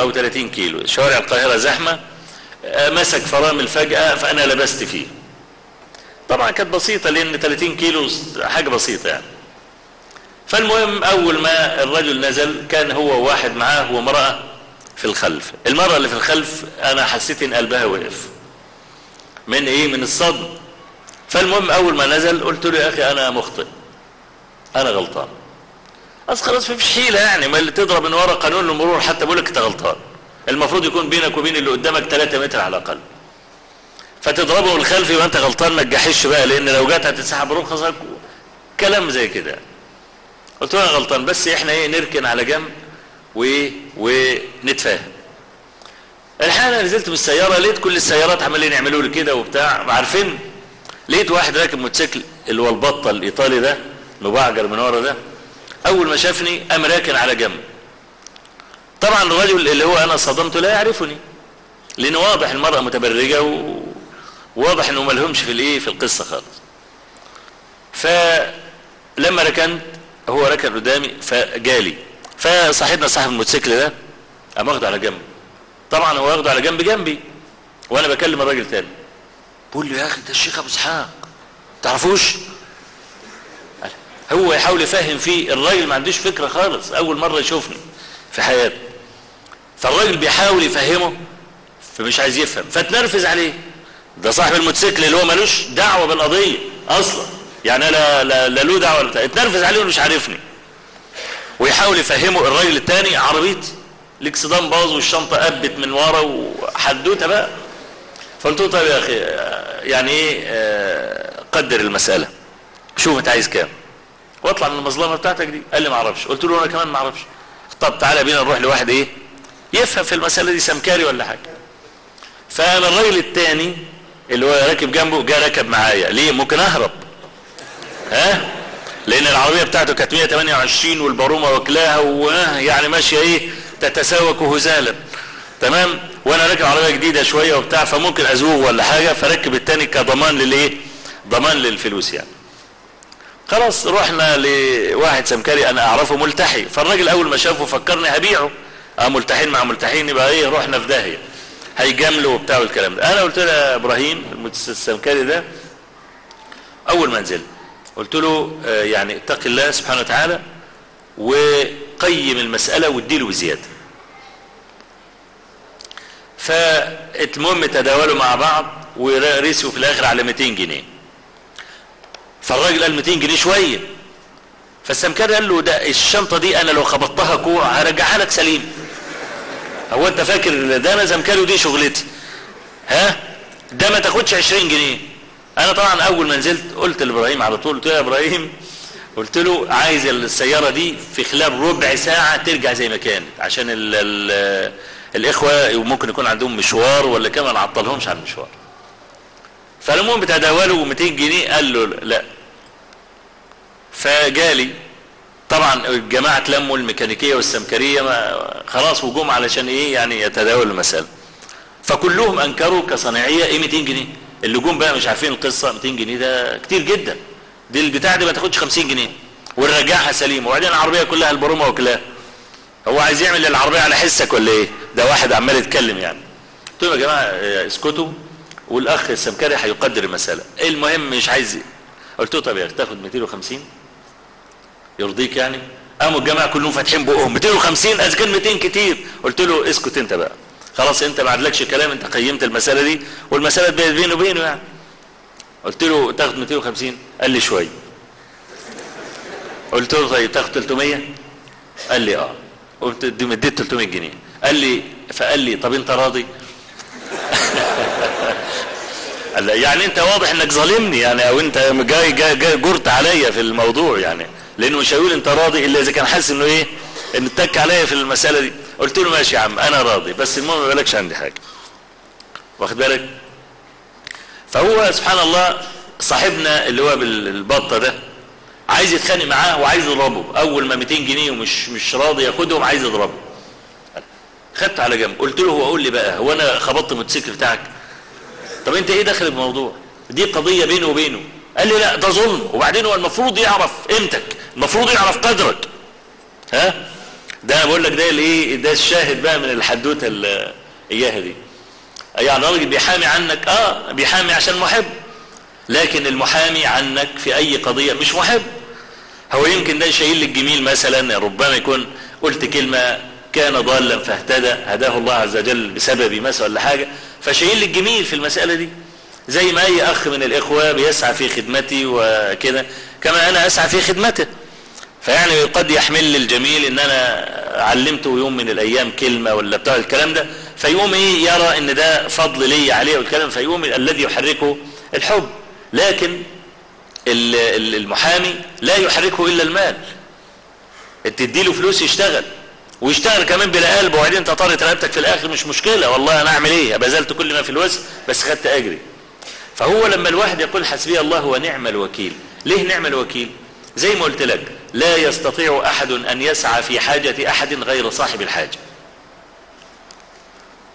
او 30 كيلو شوارع القاهرة زحمة آه، مسك فرامل فجأة فانا لبست فيه طبعا كانت بسيطة لان 30 كيلو حاجة بسيطة يعني فالمهم اول ما الرجل نزل كان هو واحد معاه وامرأة في الخلف المرأة اللي في الخلف انا حسيت ان قلبها وقف من ايه من الصدم فالمهم اول ما نزل قلت له يا اخي انا مخطئ انا غلطان اصل خلاص مفيش حيلة يعني ما اللي تضرب من ورا قانون المرور حتى بقول لك انت غلطان المفروض يكون بينك وبين اللي قدامك 3 متر على الاقل فتضربه الخلفي وانت غلطان ما تجحش بقى لان لو جت هتتسحب رخصك كلام زي كده قلت له انا غلطان بس احنا ايه نركن على جنب وايه ونتفاهم الحقيقه انا نزلت بالسياره لقيت كل السيارات عمالين يعملوا لي كده وبتاع عارفين لقيت واحد راكب موتوسيكل اللي هو البطه الايطالي ده مبعجر من ورا ده اول ما شافني قام راكن على جنب طبعا الرجل اللي هو انا صدمته لا يعرفني لانه واضح المرأة متبرجة وواضح انه ملهمش في الايه في القصة خالص فلما ركنت هو ركن قدامي فجالي فصاحبنا صاحب الموتوسيكل ده قام واخده على جنب طبعا هو واخده على جنب جنبي وانا بكلم الراجل تاني بقول له يا اخي ده الشيخ ابو اسحاق تعرفوش هو يحاول يفهم فيه الراجل ما عندوش فكرة خالص اول مرة يشوفني في حياته فالراجل بيحاول يفهمه فمش عايز يفهم فتنرفز عليه ده صاحب الموتوسيكل اللي هو ملوش دعوة بالقضية اصلا يعني لا لا, لا له دعوة ولا اتنرفز عليه ومش عارفني ويحاول يفهمه الراجل التاني عربيتي الاكسدام باظ والشنطة قبت من ورا وحدوته بقى فقلت له طيب يا اخي يعني ايه قدر المسألة شوف انت عايز كام واطلع من المظلمة بتاعتك دي قال لي ما اعرفش قلت له انا كمان ما اعرفش طب تعالى بينا نروح لواحد ايه يفهم في المسألة دي سمكاري ولا حاجة فقام الراجل التاني اللي هو راكب جنبه جه ركب معايا ليه ممكن اهرب ها لان العربية بتاعته كانت 128 والبارومة واكلاها ويعني ماشية ايه تتساوك هزالا تمام وانا راكب عربية جديدة شوية وبتاع فممكن ازوغ ولا حاجة فركب التاني كضمان للايه ضمان للفلوس يعني خلاص رحنا لواحد سمكري انا اعرفه ملتحي فالراجل اول ما شافه فكرني هبيعه اه ملتحين مع ملتحين يبقى ايه رحنا في داهيه هيجاملوا وبتاع والكلام ده انا قلت له يا ابراهيم السمكري ده اول ما نزلت قلت له آه يعني اتق الله سبحانه وتعالى وقيم المسألة واديله زيادة فالمهم تداولوا مع بعض ورسوا في الاخر على 200 جنيه فالراجل قال 200 جنيه شوية فالسمكري قال له ده الشنطة دي انا لو خبطتها كوع هرجعها لك سليم هو انت فاكر ده انا زمكري ودي شغلتي ها ده ما تاخدش 20 جنيه انا طبعا اول ما نزلت قلت لابراهيم على طول قلت له يا ابراهيم قلت له عايز السيارة دي في خلال ربع ساعة ترجع زي ما كانت عشان ال ال الاخوة ممكن يكون عندهم مشوار ولا كمان عطلهمش عن المشوار فالمهم بتداولوا 200 جنيه قال له لا فجالي طبعا الجماعة تلموا الميكانيكية والسمكرية ما خلاص وجوم علشان ايه يعني يتداولوا المسألة فكلهم انكروا كصناعية ايه 200 جنيه اللي جم بقى مش عارفين القصة 200 جنيه ده كتير جدا دي البتاع دي ما تاخدش 50 جنيه ونرجعها سليمة وبعدين العربية كلها البرومة وكلها هو عايز يعمل العربية على حسك ولا ايه ده واحد عمال يتكلم يعني قلت لهم يا جماعة اسكتوا والاخ السمكري هيقدر المسألة المهم مش عايز قلت له طب يا اخي تاخد 250 يرضيك يعني قاموا الجماعة كلهم فاتحين بقهم 250 اذا كان 200 كتير قلت له اسكت انت بقى خلاص انت ما عادلكش كلام انت قيمت المسألة دي والمسألة بينه وبينه يعني قلت له تاخد 250 قال لي شوية قلت له طيب تاخد 300 قال لي اه قلت دي مديت 300 جنيه قال لي فقال لي طب انت راضي قال لي يعني انت واضح انك ظالمني يعني او انت جاي جاي, جاي جرت عليا في الموضوع يعني لانه مش هيقول انت راضي الا اذا كان حاسس انه ايه ان اتك عليا في المسألة دي قلت له ماشي يا عم انا راضي بس المهم ما بالكش عندي حاجة واخد بالك فهو سبحان الله صاحبنا اللي هو بالبطة ده عايز يتخانق معاه وعايز يضربه اول ما 200 جنيه ومش مش راضي ياخدهم عايز يضربه خدته على جنب قلت له هو قول لي بقى هو انا خبطت الموتوسيكل بتاعك طب انت ايه دخل الموضوع دي قضية بينه وبينه قال لي لا ده ظلم وبعدين هو المفروض يعرف قيمتك المفروض يعرف قدرك ها ده انا بقول لك ده الايه ده الشاهد بقى من الحدوته اللي اياها دي يعني راجل بيحامي عنك اه بيحامي عشان محب لكن المحامي عنك في اي قضية مش محب هو يمكن ده شايل لك جميل مثلا ربما يكون قلت كلمة كان ضالا فاهتدى هداه الله عز وجل بسبب مثلا ولا حاجة فشايل لك جميل في المسألة دي زي ما اي اخ من الاخوة بيسعى في خدمتي وكده كما انا اسعى في خدمته فيعني قد يحمل لي الجميل ان انا علمته يوم من الايام كلمة ولا بتاع الكلام ده فيقوم ايه يرى ان ده فضل لي عليه والكلام فيقوم الذي يحركه الحب لكن المحامي لا يحركه الا المال تديله فلوس يشتغل ويشتغل كمان بلا قلب وبعدين انت طارت رقبتك في الاخر مش مشكلة والله انا اعمل ايه بذلت كل ما في الوسع بس خدت اجري فهو لما الواحد يقول حسبي الله ونعم الوكيل ليه نعم الوكيل زي ما قلت لك لا يستطيع احد ان يسعى في حاجة احد غير صاحب الحاجة